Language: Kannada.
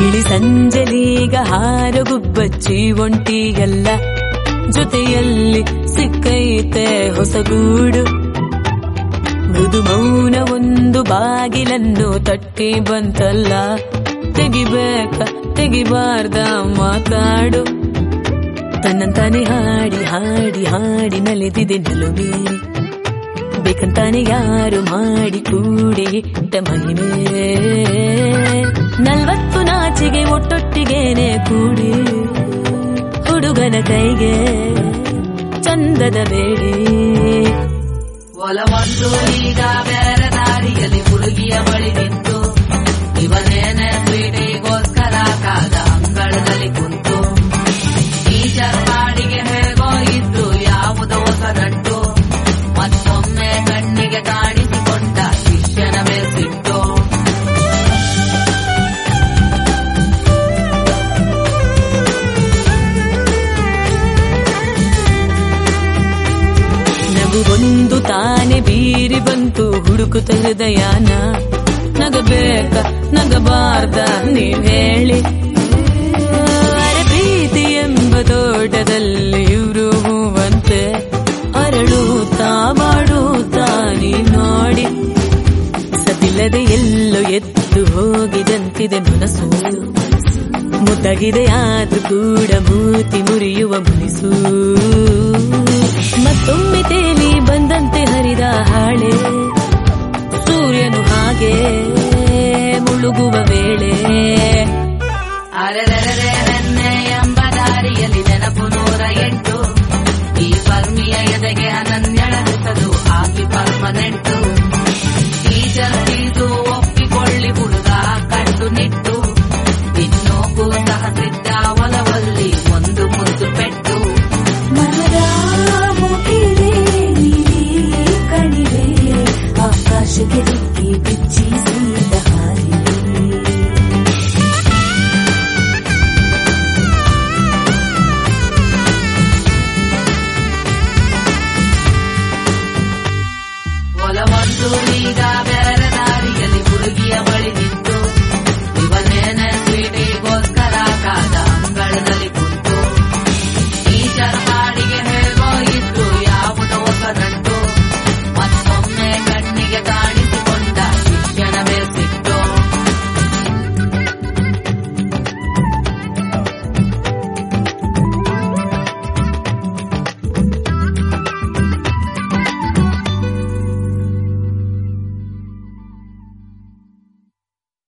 ಇಳಿ ಸಂಜೆಲೀಗ ಹಾರಗುಬ್ಬಚ್ಚಿ ಒಂಟಿಯಲ್ಲ ಜೊತೆಯಲ್ಲಿ ಸಿಕ್ಕೈತೆ ಹೊಸಗೂಡು ಮೃದು ಮೌನ ಒಂದು ಬಾಗಿಲನ್ನು ತಟ್ಟಿ ಬಂತಲ್ಲ ತೆಗಿಬೇಕ ತೆಗಿಬಾರ್ದ ಮಾತಾಡು ತನ್ನಂತಾನೆ ಹಾಡಿ ಹಾಡಿ ಹಾಡಿ ನಲಿದಿದೆ ನಲುಮೆ ಬೇಕಂತಾನೆ ಯಾರು ಮಾಡಿ ಕೂಡಿ ಇಟ್ಟ ಮಹಿಮೆ ನಲ್ವತ್ತು ನಾಚಿಗೆ ಒಟ್ಟೊಟ್ಟಿಗೇನೆ ಕೂಡಿ ಹುಡುಗನ ಕೈಗೆ ಚಂದದ ಬೇಡಿ ಒಲವೊಂದು ಈಗ ಬೇರೆ ದಾರಿಯಲ್ಲಿ ಹುಡುಗಿಯ ಬಳಿ ನಿಂತು ಇವನೇನೆ ಪ್ರೀತಿಗೋಸ್ಕರ ಕಾದ ಅಂಗಳದಲ್ಲಿ ಕುಂತು ಈ ಚರ್ಪಾಡಿಗೆ ಹೇಗೋ ಇದ್ದು ಯಾವುದೋ ಹೊಸದಂಟು ಮತ್ತೊಮ್ಮೆ ಕಣ್ಣಿಗೆ ಕಾಣಿಸಿಕೊಂಡ ಶಿಷ್ಯನ ಮೇಲ್ಸಿಟ್ಟು ನಗು ಒಂದು ತಾನೆ ಬೀರಿ ಬಂತು ಹುಡುಕುತ್ತ ಹೃದಯನ ನಗಬೇಕ ನಗಬಾರ್ದ ನೀವ್ ಹೇಳಿ ಅರೆ ಪ್ರೀತಿ ಎಂಬ ತೋಟದಲ್ಲಿ ಇವ್ರು ಹೂವಂತೆ ಅರಳುತ್ತಾ ಬಾಡುತ್ತಾ ನೀವ್ ನೋಡಿ ಸತಿಲ್ಲದೆ ಎಲ್ಲೋ ಎದ್ದು ಹೋಗಿದಂತಿದೆ ಮನಸ್ಸು ಮುದ್ದಾಗಿದೆ ಆದ್ರೂ ಕೂಡ ಮೂತಿ ಮುರಿಯುವ ಮುನಿಸು ಮತ್ತೊಮ್ಮೆ ತೇಲಿ ಬಂದಂತೆ ಹರಿದ ಹಾಳೆ ಸೂರ್ಯನು ಹಾಗೆ ಮುಳುಗುವ ವೇಳೆ ಅರೆರೆರೆ ನೆನ್ನೆ ಎಂಬ ದಾರಿಯಲ್ಲಿ ನೆನಪು ನೂರ ಎಂಟು ಈ ಪರ್ಮಿಯ ಎದೆಗೆ ಅನನ್ಯಳ ಹೆಸರು ಆಗಿ ಪರ್ಮನೆಂಟು